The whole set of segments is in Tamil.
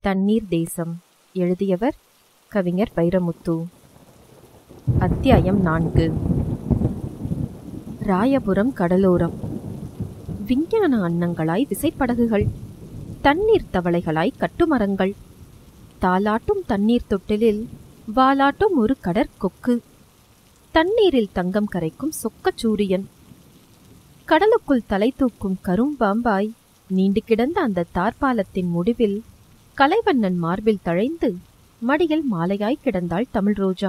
தண்ணீர் தேசம் எழுதியவர் கவிஞர் வைரமுத்து அத்தியாயம் நான்கு ராயபுரம் கடலோரம் விஞ்ஞான அன்னங்களாய் விசைப்படகுகள் தண்ணீர் தவளைகளாய் கட்டுமரங்கள் தாலாட்டும் தண்ணீர் தொட்டிலில் வாலாட்டும் ஒரு கடற்கொக்கு தண்ணீரில் தங்கம் கரைக்கும் சொக்கச் சூரியன் கடலுக்குள் தலை தூக்கும் கரும்பாம்பாய் நீண்டு கிடந்த அந்த தார்பாலத்தின் முடிவில் கலைவண்ணன் மார்பில் தழைந்து மடியில் மாலையாய் கிடந்தாள் தமிழ் ரோஜா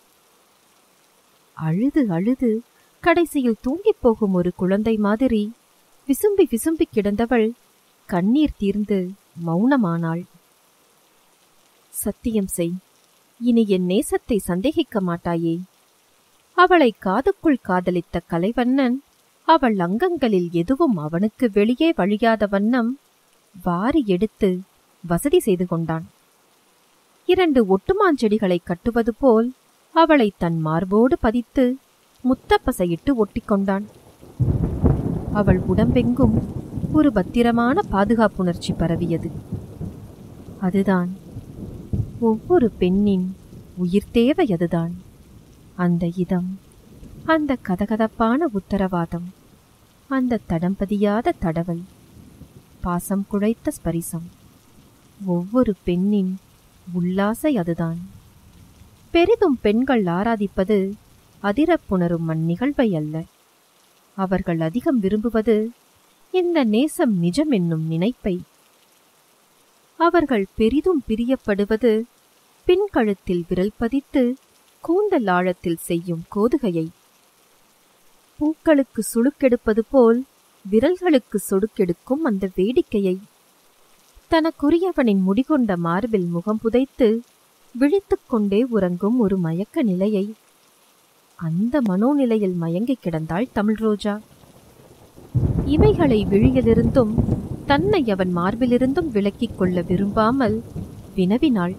அழுது அழுது கடைசியில் தூங்கிப் போகும் ஒரு குழந்தை மாதிரி விசும்பி விசும்பி கிடந்தவள் கண்ணீர் தீர்ந்து மௌனமானாள் சத்தியம் செய் இனி என் நேசத்தை சந்தேகிக்க மாட்டாயே அவளை காதுக்குள் காதலித்த கலைவண்ணன் அவள் அங்கங்களில் எதுவும் அவனுக்கு வெளியே வழியாத வண்ணம் வாரி எடுத்து வசதி செய்து கொண்டான் இரண்டு ஒட்டுமாஞ்செடிகளை கட்டுவது போல் அவளை தன் மார்போடு பதித்து முத்தப்பசையிட்டு ஒட்டிக்கொண்டான் அவள் உடம்பெங்கும் ஒரு பத்திரமான பாதுகாப்புணர்ச்சி பரவியது அதுதான் ஒவ்வொரு பெண்ணின் உயிர் தேவை அதுதான் அந்த இதம் அந்த கதகதப்பான உத்தரவாதம் அந்த தடம்பதியாத தடவல் பாசம் குழைத்த ஸ்பரிசம் ஒவ்வொரு பெண்ணின் உல்லாசை அதுதான் பெரிதும் பெண்கள் ஆராதிப்பது அதிரப்புணரும் அந்நிகழ்வை அல்ல அவர்கள் அதிகம் விரும்புவது இந்த நேசம் நிஜம் என்னும் நினைப்பை அவர்கள் பெரிதும் பிரியப்படுவது பின்கழுத்தில் விரல் பதித்து கூந்தல் ஆழத்தில் செய்யும் கோதுகையை பூக்களுக்கு சுளுக்கெடுப்பது போல் விரல்களுக்கு சொடுக்கெடுக்கும் அந்த வேடிக்கையை தனக்குரியவனின் முடிகொண்ட மார்பில் முகம் புதைத்து விழித்துக் கொண்டே உறங்கும் ஒரு மயக்க நிலையை அந்த மனோநிலையில் மயங்கிக் கிடந்தாள் தமிழ் ரோஜா இவைகளை விழியிலிருந்தும் தன்னை அவன் மார்பிலிருந்தும் விலக்கிக் கொள்ள விரும்பாமல் வினவினாள்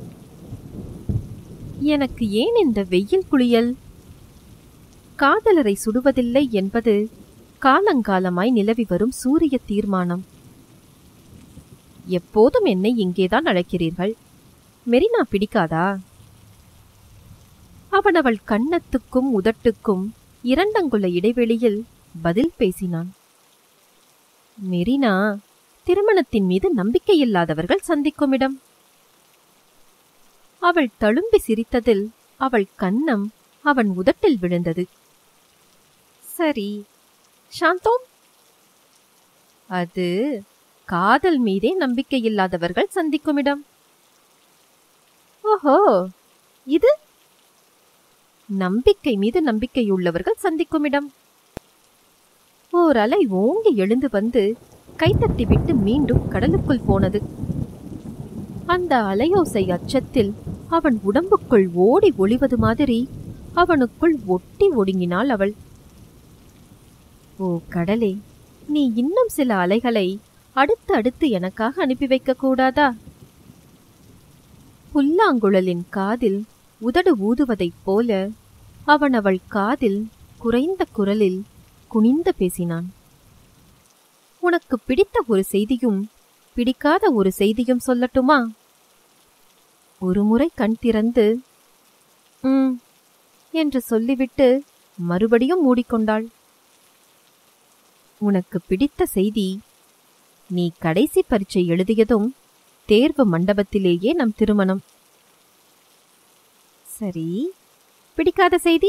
எனக்கு ஏன் இந்த வெயில் குளியல் காதலரை சுடுவதில்லை என்பது காலங்காலமாய் நிலவி வரும் சூரிய தீர்மானம் எப்போதும் என்னை இங்கேதான் அழைக்கிறீர்கள் மெரினா பிடிக்காதா அவன் அவள் கன்னத்துக்கும் உதட்டுக்கும் இரண்டங்குள்ள இடைவெளியில் பதில் பேசினான் மெரினா திருமணத்தின் மீது நம்பிக்கையில்லாதவர்கள் சந்திக்கும் இடம் அவள் தழும்பி சிரித்ததில் அவள் கன்னம் அவன் உதட்டில் விழுந்தது சரி சாந்தோம் அது காதல் மீதே நம்பிக்கையில்லாதவர்கள் சந்திக்கும் இடம் ஓஹோ இது நம்பிக்கை மீது நம்பிக்கையுள்ளவர்கள் சந்திக்கும் இடம் ஓர் அலை ஓங்கி எழுந்து வந்து கைத்தட்டி விட்டு மீண்டும் கடலுக்குள் போனது அந்த அலையோசை அச்சத்தில் அவன் உடம்புக்குள் ஓடி ஒளிவது மாதிரி அவனுக்குள் ஒட்டி ஒடுங்கினாள் அவள் ஓ கடலே நீ இன்னும் சில அலைகளை அடுத்து அடுத்து எனக்காக அனுப்பி வைக்க கூடாதா புல்லாங்குழலின் காதில் உதடு ஊதுவதைப் போல அவன் அவள் காதில் குறைந்த குரலில் குனிந்து பேசினான் உனக்கு பிடித்த ஒரு செய்தியும் பிடிக்காத ஒரு செய்தியும் சொல்லட்டுமா ஒருமுறை கண் திறந்து ம் என்று சொல்லிவிட்டு மறுபடியும் மூடிக்கொண்டாள் உனக்கு பிடித்த செய்தி நீ கடைசி பரீட்சை எழுதியதும் தேர்வு மண்டபத்திலேயே நம் திருமணம் சரி பிடிக்காத செய்தி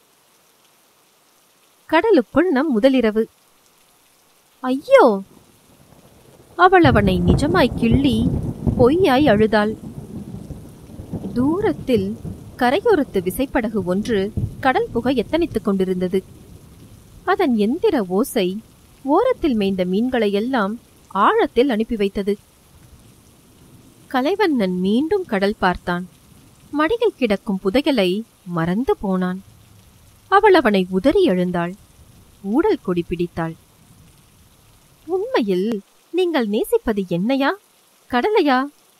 கடலுக்குள் நம் முதலிரவு ஐயோ அவள் அவனை நிஜமாய் கிள்ளி பொய்யாய் அழுதாள் தூரத்தில் கரையோரத்து விசைப்படகு ஒன்று கடல் புக எத்தனித்துக் கொண்டிருந்தது அதன் எந்திர ஓசை ஓரத்தில் மேய்ந்த மீன்களை எல்லாம் ஆழத்தில் அனுப்பி வைத்தது கலைவண்ணன் மீண்டும் கடல் பார்த்தான் மடியில் கிடக்கும் புதையலை மறந்து போனான் அவள் அவனை உதறி எழுந்தாள் ஊடல் கொடி பிடித்தாள் உண்மையில் நீங்கள் நேசிப்பது என்னையா கடலையா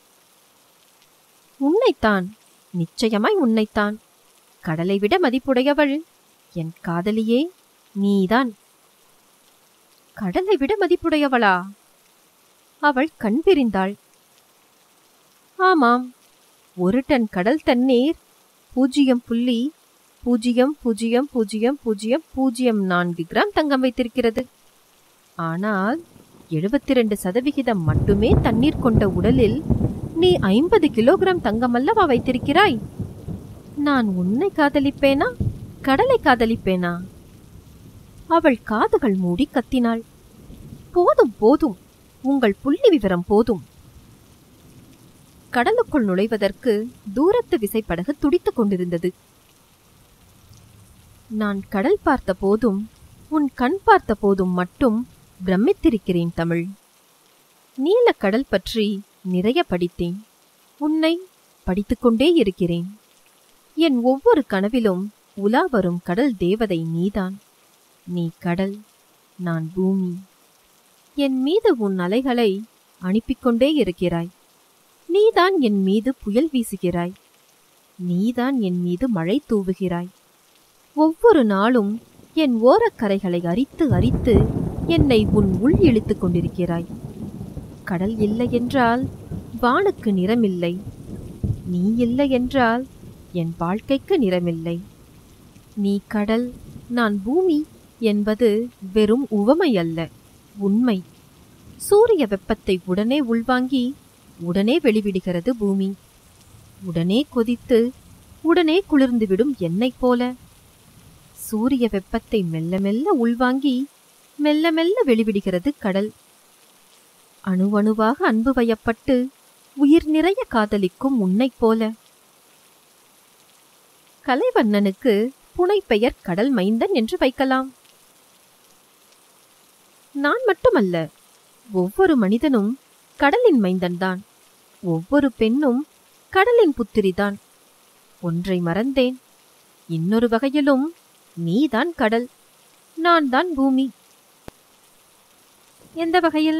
உன்னைத்தான் நிச்சயமாய் உன்னைத்தான் கடலை விட மதிப்புடையவள் என் காதலியே நீதான் கடலை விட மதிப்புடையவளா அவள் கண் பிரிந்தாள் ஆமாம் ஒரு டன் கடல் தண்ணீர் பூஜ்ஜியம் புள்ளி பூஜ்ஜியம் பூஜ்ஜியம் பூஜ்ஜியம் பூஜ்ஜியம் பூஜ்ஜியம் நான்கு கிராம் தங்கம் வைத்திருக்கிறது ஆனால் எழுபத்தி ரெண்டு சதவிகிதம் மட்டுமே தண்ணீர் கொண்ட உடலில் நீ ஐம்பது கிலோகிராம் தங்கம் அல்லவா வைத்திருக்கிறாய் நான் உன்னை காதலிப்பேனா கடலை காதலிப்பேனா அவள் காதுகள் மூடி கத்தினாள் போதும் போதும் உங்கள் புள்ளி விவரம் போதும் கடலுக்குள் நுழைவதற்கு தூரத்து விசைப்படகு துடித்துக் கொண்டிருந்தது நான் கடல் பார்த்த போதும் உன் கண் பார்த்த போதும் மட்டும் பிரமித்திருக்கிறேன் தமிழ் நீல கடல் பற்றி நிறைய படித்தேன் உன்னை படித்துக்கொண்டே இருக்கிறேன் என் ஒவ்வொரு கனவிலும் உலா வரும் கடல் தேவதை நீதான் நீ கடல் நான் பூமி என் மீது உன் அலைகளை அனுப்பிக்கொண்டே இருக்கிறாய் நீதான் என் மீது புயல் வீசுகிறாய் நீதான் என் மீது மழை தூவுகிறாய் ஒவ்வொரு நாளும் என் ஓரக்கரைகளை அரித்து அரித்து என்னை உன் உள் இழுத்துக் கொண்டிருக்கிறாய் கடல் இல்லை என்றால் வானுக்கு நிறமில்லை நீ இல்லை என்றால் என் வாழ்க்கைக்கு நிறமில்லை நீ கடல் நான் பூமி என்பது வெறும் உவமை அல்ல உண்மை சூரிய வெப்பத்தை உடனே உள்வாங்கி உடனே வெளிவிடுகிறது பூமி உடனே கொதித்து உடனே குளிர்ந்துவிடும் என்னைப் போல சூரிய வெப்பத்தை மெல்ல மெல்ல உள்வாங்கி மெல்ல மெல்ல வெளிவிடுகிறது கடல் அணுவணுவாக அன்பு வயப்பட்டு உயிர் நிறைய காதலிக்கும் உன்னைப் போல கலைவண்ணனுக்கு புனைப்பெயர் கடல் மைந்தன் என்று வைக்கலாம் நான் மட்டுமல்ல ஒவ்வொரு மனிதனும் கடலின் மைந்தன்தான் ஒவ்வொரு பெண்ணும் கடலின் புத்திரிதான் ஒன்றை மறந்தேன் இன்னொரு வகையிலும் நீதான் கடல் நான் தான் பூமி எந்த வகையில்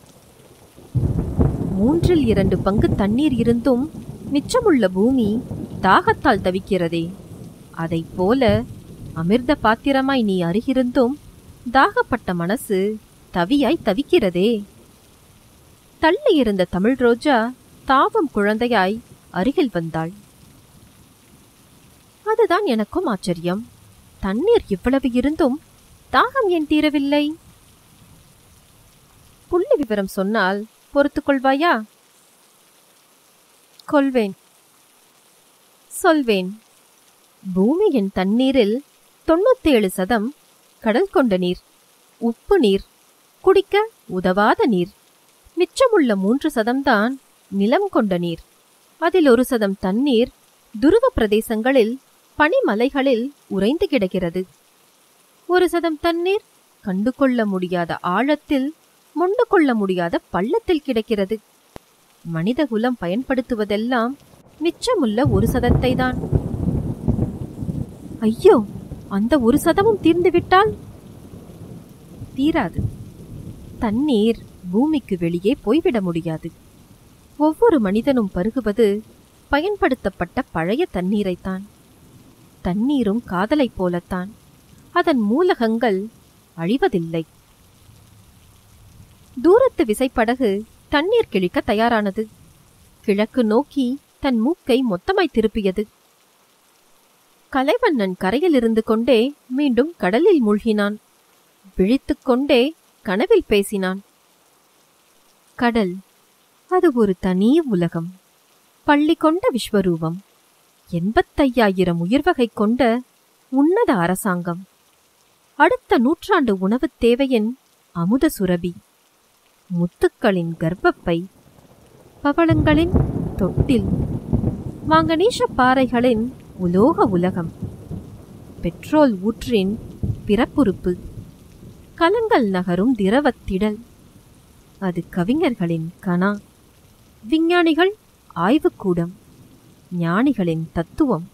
மூன்றில் இரண்டு பங்கு தண்ணீர் இருந்தும் மிச்சமுள்ள பூமி தாகத்தால் தவிக்கிறதே அதைப் போல அமிர்த பாத்திரமாய் நீ அருகிருந்தும் தாகப்பட்ட மனசு தவியாய் தவிக்கிறதே தள்ளி இருந்த தமிழ் ரோஜா தாவம் குழந்தையாய் அருகில் வந்தாள் அதுதான் எனக்கும் ஆச்சரியம் தண்ணீர் இவ்வளவு இருந்தும் தாகம் ஏன் தீரவில்லை புள்ளி விவரம் சொன்னால் பொறுத்துக் கொள்வாயா கொள்வேன் சொல்வேன் பூமியின் தண்ணீரில் தொண்ணூத்தேழு சதம் கடல் கொண்ட நீர் உப்பு நீர் குடிக்க உதவாத நீர் மிச்சமுள்ள மூன்று சதம்தான் நிலம் கொண்ட நீர் அதில் ஒரு சதம் தண்ணீர் துருவ பிரதேசங்களில் பனிமலைகளில் உறைந்து கிடக்கிறது ஒரு சதம் தண்ணீர் கண்டு கொள்ள முடியாத ஆழத்தில் மொண்டு கொள்ள முடியாத பள்ளத்தில் கிடக்கிறது மனிதகுலம் பயன்படுத்துவதெல்லாம் மிச்சமுள்ள ஒரு சதத்தை தான் ஐயோ அந்த ஒரு சதமும் தீர்ந்துவிட்டால் தீராது தண்ணீர் பூமிக்கு வெளியே போய்விட முடியாது ஒவ்வொரு மனிதனும் பருகுவது பயன்படுத்தப்பட்ட பழைய தண்ணீரைத்தான் தண்ணீரும் காதலைப் போலத்தான் அதன் மூலகங்கள் அழிவதில்லை தூரத்து விசைப்படகு தண்ணீர் கிழிக்க தயாரானது கிழக்கு நோக்கி தன் மூக்கை மொத்தமாய் திருப்பியது கலைவண்ணன் கரையில் இருந்து கொண்டே மீண்டும் கடலில் மூழ்கினான் விழித்துக் கொண்டே கனவில் பேசினான் கடல் அது ஒரு தனி உலகம் பள்ளி கொண்ட விஸ்வரூபம் எண்பத்தையாயிரம் உயிர்வகை கொண்ட உன்னத அரசாங்கம் அடுத்த நூற்றாண்டு உணவுத் தேவையின் அமுத சுரபி முத்துக்களின் கர்ப்பப்பை பவளங்களின் தொட்டில் மாங்கனீஷ பாறைகளின் உலோக உலகம் பெட்ரோல் ஊற்றின் பிறப்புறுப்பு கலங்கள் நகரும் திரவத்திடல் அது கவிஞர்களின் கனா விஞ்ஞானிகள் ஆய்வுக்கூடம் ஞானிகளின் தத்துவம்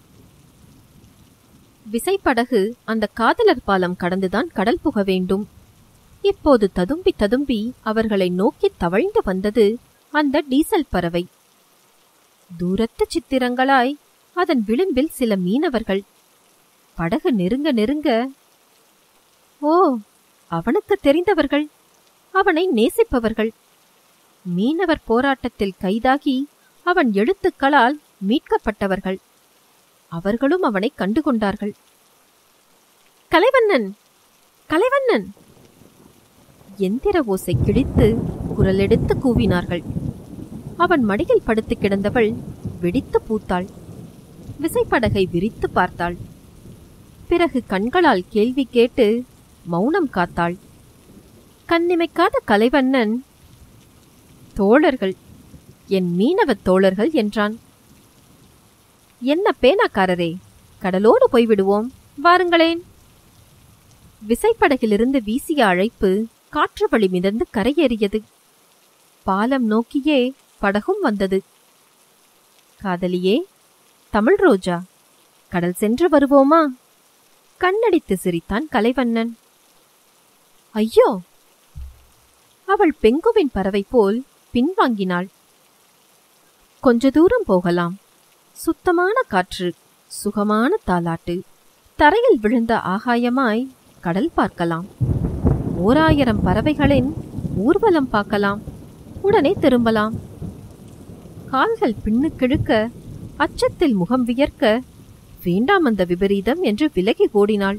விசைப்படகு அந்த காதலர் பாலம் கடந்துதான் கடல் புக வேண்டும் இப்போது ததும்பி ததும்பி அவர்களை நோக்கி தவழ்ந்து வந்தது அந்த டீசல் பறவை தூரத்து சித்திரங்களாய் அதன் விளிம்பில் சில மீனவர்கள் படகு நெருங்க நெருங்க ஓ அவனுக்கு தெரிந்தவர்கள் அவனை நேசிப்பவர்கள் மீனவர் போராட்டத்தில் கைதாகி அவன் எழுத்துக்களால் மீட்கப்பட்டவர்கள் அவர்களும் அவனை கண்டுகொண்டார்கள் கலைவண்ணன் கலைவண்ணன் எந்திர ஓசை கிழித்து குரலெடுத்து கூவினார்கள் அவன் மடியில் படுத்து கிடந்தவள் வெடித்து பூத்தாள் விசைப்படகை விரித்து பார்த்தாள் பிறகு கண்களால் கேள்வி கேட்டு மௌனம் காத்தாள் கண்ணிமைக்காத கலைவண்ணன் தோழர்கள் என் மீனவத் தோழர்கள் என்றான் என்ன பேனாக்காரரே கடலோடு போய்விடுவோம் வாருங்களேன் விசைப்படகிலிருந்து வீசிய அழைப்பு காற்று வழி மிதந்து கரையேறியது பாலம் நோக்கியே படகும் வந்தது காதலியே தமிழ் ரோஜா கடல் சென்று வருவோமா கண்ணடித்து சிரித்தான் கலைவண்ணன் ஐயோ அவள் பெங்குவின் பறவை போல் பின்வாங்கினாள் கொஞ்ச தூரம் போகலாம் சுத்தமான காற்று சுகமான தாலாட்டு தரையில் விழுந்த ஆகாயமாய் கடல் பார்க்கலாம் ஓராயிரம் பறவைகளின் ஊர்வலம் பார்க்கலாம் உடனே திரும்பலாம் கால்கள் பின்னுக்கிழுக்க அச்சத்தில் முகம் வியர்க்க வேண்டாம் அந்த விபரீதம் என்று விலகி ஓடினாள்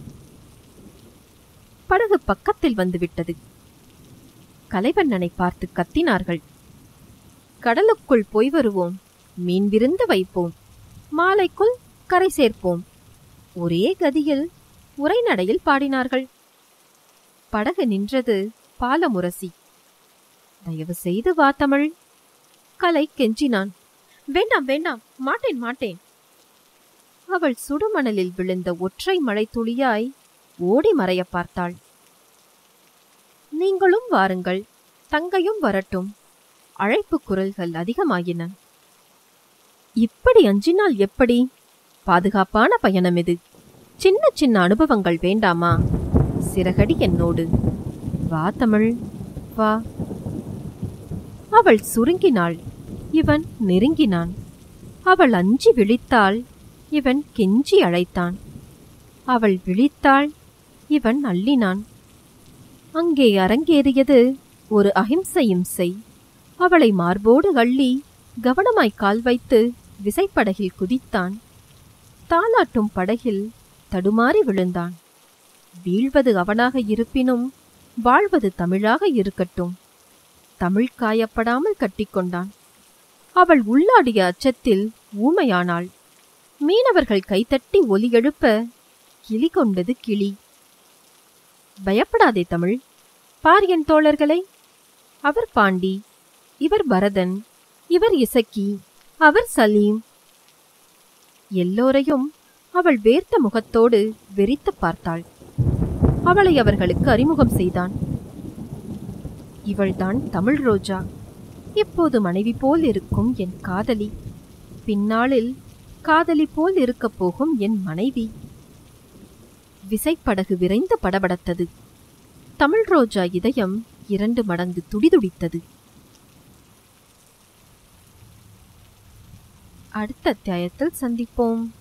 படகு பக்கத்தில் வந்துவிட்டது கலைவண்ணனை பார்த்து கத்தினார்கள் கடலுக்குள் போய் வருவோம் மீன் விருந்து வைப்போம் மாலைக்குள் கரை சேர்ப்போம் ஒரே கதியில் உரைநடையில் பாடினார்கள் படகு நின்றது பாலமுரசி தயவு செய்து வா தமிழ் கலை கெஞ்சினான் வேண்டாம் வேண்டாம் மாட்டேன் மாட்டேன் அவள் சுடுமணலில் விழுந்த ஒற்றை மழை துளியாய் ஓடி மறைய பார்த்தாள் நீங்களும் வாருங்கள் தங்கையும் வரட்டும் அழைப்பு குரல்கள் அதிகமாயின இப்படி அஞ்சினால் எப்படி பாதுகாப்பான பயணம் இது சின்ன சின்ன அனுபவங்கள் வேண்டாமா சிறகடி என்னோடு வா தமிழ் வா அவள் சுருங்கினாள் இவன் நெருங்கினான் அவள் அஞ்சி விழித்தாள் இவன் கெஞ்சி அழைத்தான் அவள் விழித்தாள் இவன் அள்ளினான் அங்கே அரங்கேறியது ஒரு அகிம்சை இம்சை அவளை மார்போடு அள்ளி கவனமாய் கால் வைத்து விசைப்படகில் குதித்தான் தாலாட்டும் படகில் தடுமாறி விழுந்தான் வீழ்வது அவனாக இருப்பினும் வாழ்வது தமிழாக இருக்கட்டும் தமிழ் காயப்படாமல் கட்டிக்கொண்டான் அவள் உள்ளாடிய அச்சத்தில் ஊமையானாள் மீனவர்கள் கைத்தட்டி ஒலி எழுப்ப கிளி கொண்டது கிளி பயப்படாதே தமிழ் பார் என் தோழர்களை அவர் பாண்டி இவர் பரதன் இவர் இசக்கி அவர் சலீம் எல்லோரையும் அவள் வேர்த்த முகத்தோடு வெறித்துப் பார்த்தாள் அவளை அவர்களுக்கு அறிமுகம் செய்தான் இவள்தான் தமிழ் ரோஜா இப்போது மனைவி போல் இருக்கும் என் காதலி பின்னாளில் காதலி போல் இருக்கப் போகும் என் மனைவி விசைப்படகு விரைந்து படபடத்தது தமிழ் ரோஜா இதயம் இரண்டு மடங்கு துடிதுடித்தது அடுத்த அத்தியாயத்தில் சந்திப்போம்